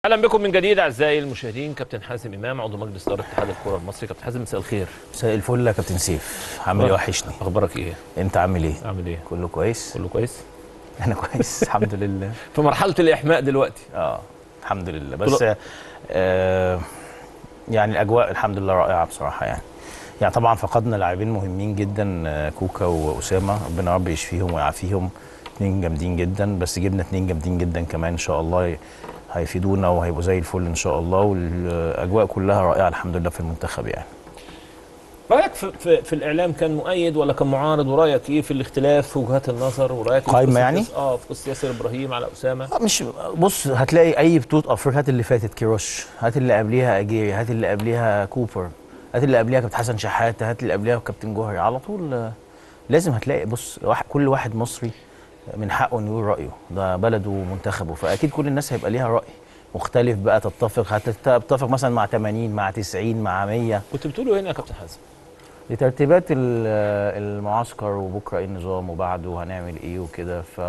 اهلا بكم من جديد اعزائي المشاهدين كابتن حازم امام عضو مجلس اداره اتحاد الكره المصري كابتن حازم مساء الخير مساء الفل يا كابتن سيف عامل ايه وحشني اخبارك ايه انت عامل ايه عامل ايه كله كويس كله كويس انا كويس الحمد لله في مرحله الاحماء دلوقتي اه الحمد لله بس آه يعني الاجواء الحمد لله رائعه بصراحه يعني يعني طبعا فقدنا لاعبين مهمين جدا آه، كوكا واسامه ربنا رب يشفيهم ويعافيهم اتنين جامدين جدا بس جبنا اتنين جامدين جدا كمان ان شاء الله هيفيدونا وهيبقوا زي الفل ان شاء الله والاجواء كلها رائعه الحمد لله في المنتخب يعني رايك في, في, في الاعلام كان مؤيد ولا كان معارض ورايك ايه في الاختلاف في وجهات النظر ورايك إيه في قايمة قصة يعني؟ ياس- اه في قصه ياسر ابراهيم على اسامه آه، مش بص هتلاقي اي بطوله افريقيا هات اللي فاتت كيروش هات اللي قبليها اجيري هات اللي قبليها كوبر هات اللي قبليها كابتن حسن شحاته هات اللي قبليها كابتن جوهري على طول آه، لازم هتلاقي بص واحد كل واحد مصري من حقه انه يقول رايه ده بلده ومنتخبه فاكيد كل الناس هيبقى ليها راي مختلف بقى تتفق هتتفق مثلا مع 80 مع 90 مع 100 كنت بتقولوا هنا يا كابتن حازم لترتيبات ال- المعسكر وبكره ايه النظام وبعده هنعمل ايه وكده ف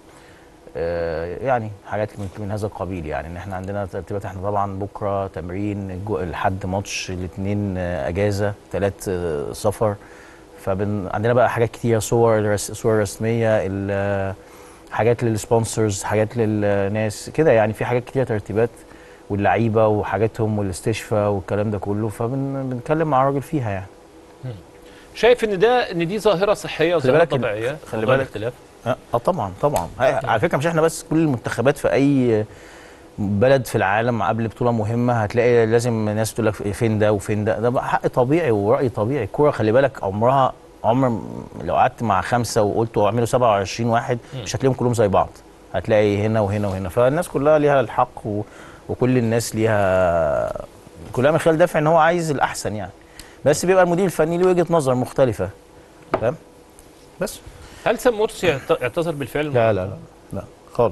آه، يعني حاجات من, من هذا القبيل يعني ان احنا عندنا ترتيبات احنا طبعا بكره تمرين الجو- الحد ماتش الاثنين اجازه ثلاث سفر فبن عندنا بقى حاجات كتيره صور رس صور رسميه ال- حاجات للسبونسرز حاجات للناس كده يعني في حاجات كتيره ترتيبات واللعيبه وحاجاتهم والاستشفاء والكلام ده كله فبنتكلم مع الراجل فيها يعني شايف ان ده ان دي ظاهره صحيه وظاهره بالك ال- طبيعيه خلي موضوع بالك- الاختلاف اه آه طبعا طبعا ه- على فكره مش احنا بس كل المنتخبات في اي بلد في العالم قبل بطوله مهمه هتلاقي لازم ناس تقول لك فين ده وفين ده ده بقى حق طبيعي وراي طبيعي الكوره خلي بالك عمرها عمر م- لو قعدت مع خمسه وقلت اعملوا 27 واحد مش هتلاقيهم كلهم زي بعض هتلاقي هنا وهنا وهنا فالناس كلها ليها الحق و... وكل الناس ليها كلها من خلال دافع ان هو عايز الاحسن يعني بس بيبقى المدير الفني له وجهه نظر مختلفه فاهم بس هل سام مرسي اعت- اعتذر بالفعل لا لا لا لا خالص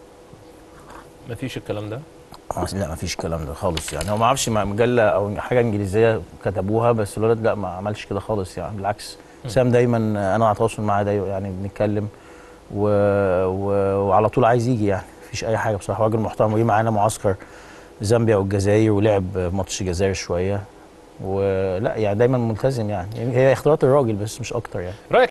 ما فيش الكلام ده آه، لا ما فيش الكلام ده خالص يعني هو ما اعرفش مع مجله او حاجه انجليزيه كتبوها بس الولد لا ما عملش كده خالص يعني بالعكس سام دايما انا على تواصل معاه دايما يعني بنتكلم و... و... وعلى طول عايز يجي يعني مفيش اي حاجه بصراحه راجل محترم وجه معانا معسكر زامبيا والجزائر ولعب ماتش الجزائر شويه ولا يعني دايما ملتزم يعني هي اختيارات الراجل بس مش اكتر يعني رايك